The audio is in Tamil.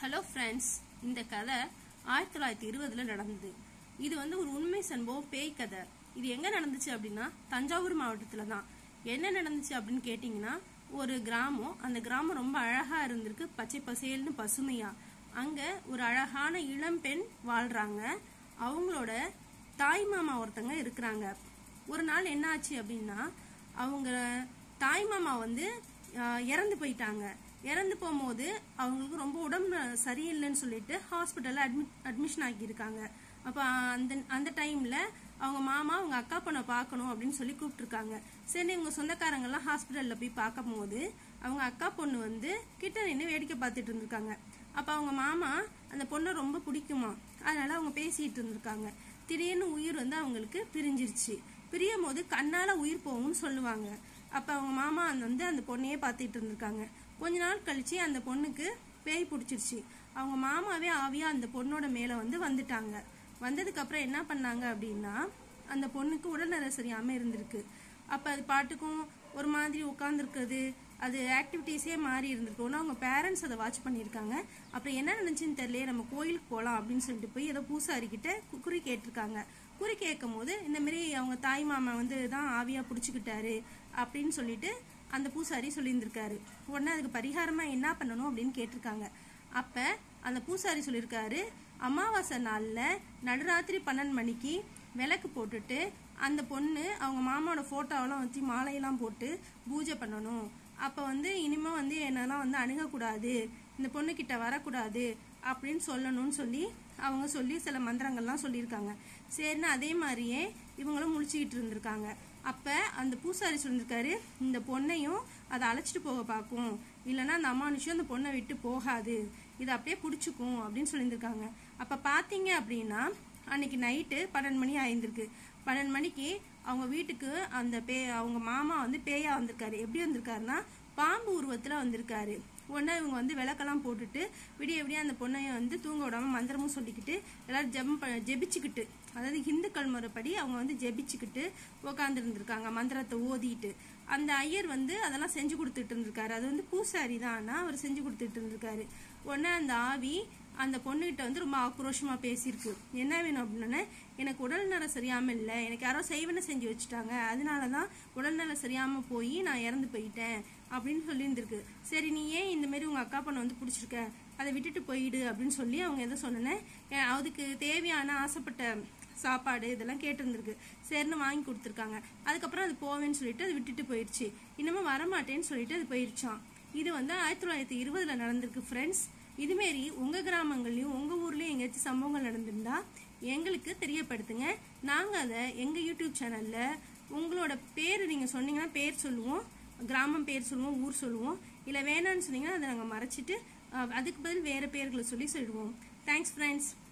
ஹலோ ஃப்ரெண்ட்ஸ் இந்த கதை ஆயிரத்தி தொள்ளாயிரத்தி இருபதுல நடந்தது இது வந்து ஒரு உண்மை சம்பவம் பேய் கதை இது எங்க நடந்துச்சு அப்படின்னா தஞ்சாவூர் மாவட்டத்துல தான் என்ன நடந்துச்சு அப்படின்னு கேட்டிங்கன்னா ஒரு கிராமம் அந்த கிராமம் ரொம்ப அழகா இருந்திருக்கு பச்சை பசேல்னு பசுமையா அங்க ஒரு அழகான இளம்பெண் வாழ்றாங்க அவங்களோட தாய் மாமா ஒருத்தங்க இருக்கிறாங்க ஒரு நாள் என்ன ஆச்சு அப்படின்னா அவங்க தாய் மாமா வந்து ஆஹ், இறந்து போயிட்டாங்க இறந்து போகும்போது அவங்களுக்கு ரொம்ப உடம்பு சரியில்லைன்னு சொல்லிட்டு ஹாஸ்பிட்டல்ல அட்மிட் அட்மிஷன் ஆக்கியிருக்காங்க அப்போ அந்த அந்த டைம்ல அவங்க மாமா அவங்க அக்கா பொண்ணை பார்க்கணும் அப்படின்னு சொல்லி கூப்பிட்டுருக்காங்க சரி இவங்க சொந்தக்காரங்கெல்லாம் ஹாஸ்பிட்டல்ல போய் பார்க்கும்போது அவங்க அக்கா பொண்ணு வந்து கிட்ட நின்று வேடிக்கை பார்த்துட்டு இருந்திருக்காங்க அப்போ அவங்க மாமா அந்த பொண்ணை ரொம்ப பிடிக்குமா அதனால அவங்க பேசிட்டு இருந்திருக்காங்க திடீர்னு உயிர் வந்து அவங்களுக்கு பிரிஞ்சிருச்சு பிரியும் போது கண்ணால உயிர் போகும்னு சொல்லுவாங்க அப்ப அவங்க மாமா அந்த வந்து அந்த பொண்ணையே பார்த்துட்டு இருந்திருக்காங்க கொஞ்ச நாள் கழிச்சு அந்த பொண்ணுக்கு பேய் பிடிச்சிருச்சு அவங்க மாமாவே ஆவியா அந்த பொண்ணோட மேல வந்து வந்துட்டாங்க வந்ததுக்கு அப்புறம் என்ன பண்ணாங்க அப்படின்னா அந்த பொண்ணுக்கு உடல்நல சரியாம இருந்திருக்கு அப்ப அது பாட்டுக்கும் ஒரு மாதிரி உட்காந்துருக்குது அது ஆக்டிவிட்டீஸே மாறி இருந்திருக்கு ஒன்று அவங்க பேரண்ட்ஸ் அதை வாட்ச் பண்ணியிருக்காங்க அப்புறம் என்ன நினைச்சுன்னு தெரியல நம்ம கோயிலுக்கு போகலாம் அப்படின்னு சொல்லிட்டு போய் ஏதோ பூசாரிக்கிட்ட கு- குறி கேட்டிருக்காங்க குறி கேட்கும் போது இந்த மாதிரி அவங்க தாய் மாமா வந்து தான் ஆவியா பிடிச்சிக்கிட்டாரு அப்படின்னு சொல்லிட்டு அந்த பூசாரி சொல்லியிருந்திருக்காரு உடனே அதுக்கு பரிகாரமா என்ன பண்ணணும் அப்படின்னு கேட்டிருக்காங்க அப்ப அந்த பூசாரி சொல்லியிருக்காரு அமாவாசை நாள்ல நடுராத்திரி பன்னெண்டு மணிக்கு விளக்கு போட்டுட்டு அந்த பொண்ணு அவங்க மாமாவோட போட்டோவெல்லாம் வச்சு மாலையெல்லாம் போட்டு பூஜை பண்ணணும் அப்ப வந்து இனிமே வந்து என்னெல்லாம் வந்து அணுகக்கூடாது இந்த பொண்ணு கிட்ட வரக்கூடாது அப்படின்னு சொல்லணும்னு சொல்லி அவங்க சொல்லி சில மந்திரங்கள்லாம் சொல்லியிருக்காங்க சரின்னு அதே மாதிரியே இவங்களும் முழிச்சுக்கிட்டு இருந்திருக்காங்க அப்ப அந்த பூசாரி சொல்லியிருக்காரு இந்த பொண்ணையும் அதை அழைச்சிட்டு போக பார்க்கும் இல்லைன்னா அந்த அமானுஷம் அந்த பொண்ணை விட்டு போகாது இதை அப்படியே பிடிச்சிக்கும் அப்படின்னு சொல்லியிருந்திருக்காங்க அப்ப பாத்தீங்க அப்படின்னா அன்னைக்கு நைட்டு பன்னெண்டு மணி ஆயிருந்திருக்கு பன்னெண்டு மணிக்கு அவங்க வீட்டுக்கு அந்த பே அவங்க மாமா வந்து பேயா வந்திருக்காரு எப்படி வந்திருக்காருன்னா பாம்பு உருவத்துல வந்திருக்காரு உடனே இவங்க வந்து விளக்கெல்லாம் போட்டுட்டு விடிய விடிய அந்த பொண்ணைய வந்து தூங்க விடாம மந்திரமும் சொல்லிக்கிட்டு எல்லாரும் ஜெபம் ப- ஜெபிச்சுக்கிட்டு அதாவது இந்துக்கள் முறைப்படி அவங்க வந்து ஜெபிச்சுக்கிட்டு உட்கார்ந்து இருந்திருக்காங்க மந்திரத்தை ஓதிட்டு அந்த ஐயர் வந்து அதெல்லாம் செஞ்சு கொடுத்துட்டு இருந்திருக்காரு அது வந்து பூசாரி தான் ஆனா அவர் செஞ்சு கொடுத்துட்டு இருந்திருக்காரு உடனே அந்த ஆவி அந்த பொண்ணுகிட்ட வந்து ரொம்ப ஆக்ரோஷமா பேசியிருக்கு என்ன வேணும் அப்படின்னா எனக்கு உடல்நலம் சரியாம இல்லை எனக்கு யாரோ செய்வனை செஞ்சு வச்சுட்டாங்க அதனாலதான் உடல்நலம் சரியாம போய் நான் இறந்து போயிட்டேன் அப்படின்னு சொல்லியிருந்திருக்கு சரி நீ ஏன் இந்த மாதிரி உங்க அக்கா பொண்ணை வந்து பிடிச்சிருக்க அதை விட்டுட்டு போயிடு அப்படின்னு சொல்லி அவங்க எதை சொன்னேன் அதுக்கு தேவையான ஆசைப்பட்ட சாப்பாடு இதெல்லாம் கேட்டிருந்திருக்கு சரின்னு வாங்கி கொடுத்துருக்காங்க அதுக்கப்புறம் அது போவேன்னு சொல்லிட்டு அது விட்டுட்டு போயிடுச்சு இன்னமும் வரமாட்டேன்னு சொல்லிட்டு அது போயிடுச்சான் இது வந்து ஆயிரத்தி தொள்ளாயிரத்தி இருபதுல நடந்திருக்கு ஃப்ரெண்ட்ஸ் இதுமாரி உங்க கிராமங்கள்லயும் உங்க ஊர்லயும் எங்கேயாச்சும் சம்பவங்கள் நடந்திருந்தா எங்களுக்கு தெரியப்படுத்துங்க நாங்க அதை எங்க யூடியூப் சேனல்ல உங்களோட பேர் நீங்க சொன்னீங்கன்னா பேர் சொல்லுவோம் கிராமம் பேர் சொல்லுவோம் ஊர் சொல்லுவோம் இல்ல வேணாம்னு சொன்னீங்கன்னா அதை நாங்க மறைச்சிட்டு அஹ், அதுக்கு பதில் வேற பேர்களை சொல்லி சொல்லிடுவோம் தேங்க்ஸ் ஃப்ரெண்ட்ஸ்